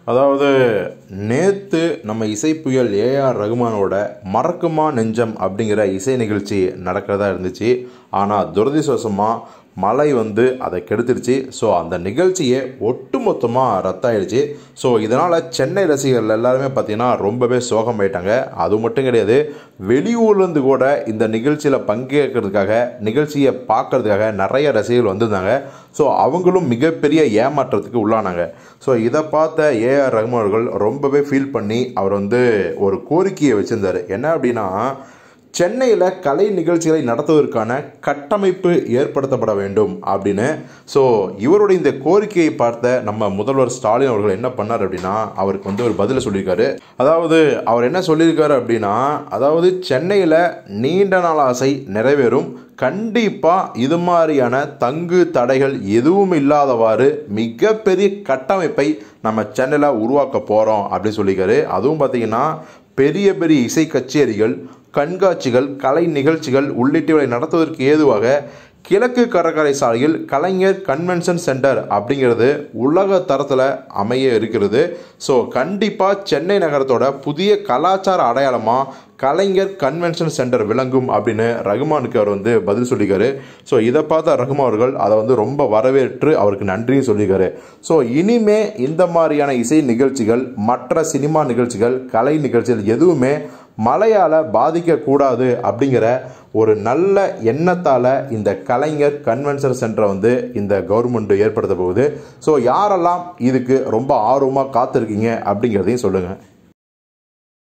அதாவது நேற்று நம்ம இசைப்புயல் ஏஆர் ரகுமானோட மறக்குமா நெஞ்சம் அப்படிங்கிற இசை நிகழ்ச்சி நடக்கிறதா இருந்துச்சு ஆனால் துரதிர்ஷ்டவசமாக மழை வந்து அதை கெடுத்துருச்சு ஸோ அந்த நிகழ்ச்சியே ஒட்டுமொத்தமாக ரத்தாயிடுச்சு ஸோ இதனால் சென்னை ரசிகர்கள் எல்லாருமே பார்த்தீங்கன்னா ரொம்பவே சோகமாயிட்டாங்க அது மட்டும் கிடையாது வெளியூர்லேருந்து கூட இந்த நிகழ்ச்சியில் பங்கேற்கிறதுக்காக நிகழ்ச்சியை பார்க்கறதுக்காக நிறைய ரசிகர்கள் வந்திருந்தாங்க ஸோ அவங்களும் மிகப்பெரிய ஏமாற்றத்துக்கு உள்ளானாங்க ஸோ இதை பார்த்த ஏஆர் ரஹ்மான் அவர்கள் ரொம்பவே ஃபீல் பண்ணி அவர் வந்து ஒரு கோரிக்கையை வச்சுருந்தார் என்ன அப்படின்னா சென்னையில் கலை நிகழ்ச்சிகளை நடத்துவதற்கான கட்டமைப்பு ஏற்படுத்தப்பட வேண்டும் அப்படின்னு ஸோ இவருடைய இந்த கோரிக்கையை பார்த்த நம்ம முதல்வர் ஸ்டாலின் அவர்கள் என்ன பண்ணார் அப்படின்னா அவருக்கு வந்து ஒரு பதிலை சொல்லியிருக்காரு அதாவது அவர் என்ன சொல்லியிருக்காரு அப்படின்னா அதாவது சென்னையில் நீண்ட நாள் ஆசை நிறைவேறும் கண்டிப்பாக இது மாதிரியான தங்கு தடைகள் எதுவும் இல்லாதவாறு மிகப்பெரிய கட்டமைப்பை நம்ம சென்னையில் உருவாக்க போகிறோம் அப்படின்னு சொல்லியிருக்காரு அதுவும் பார்த்தீங்கன்னா பெரிய பெரிய இசை கச்சேரிகள் கண்காட்சிகள் கலை நிகழ்ச்சிகள் உள்ளிட்டவை நடத்துவதற்கு ஏதுவாக கிழக்கு கடற்கரை சாலையில் கலைஞர் கன்வென்ஷன் சென்டர் அப்படிங்கிறது உலக தரத்தில் அமைய இருக்கிறது ஸோ கண்டிப்பாக சென்னை நகரத்தோட புதிய கலாச்சார அடையாளமாக கலைஞர் கன்வென்ஷன் சென்டர் விளங்கும் அப்படின்னு ரகுமானுக்கு அவர் வந்து பதில் சொல்லியிருக்காரு ஸோ இதை பார்த்த ரகுமான் அவர்கள் அதை வந்து ரொம்ப வரவேற்று அவருக்கு நன்றியும் சொல்லியிருக்காரு ஸோ இனிமே இந்த மாதிரியான இசை நிகழ்ச்சிகள் மற்ற சினிமா நிகழ்ச்சிகள் கலை நிகழ்ச்சிகள் எதுவுமே மழையால் பாதிக்கக்கூடாது அப்படிங்கிற ஒரு நல்ல எண்ணத்தால் இந்த கலைஞர் கன்வென்ஷன் சென்டரை வந்து இந்த கவர்மெண்ட் ஏற்படுத்த போகுது ஸோ யாரெல்லாம் இதுக்கு ரொம்ப ஆர்வமாக காத்திருக்கீங்க அப்படிங்கிறதையும் சொல்லுங்கள்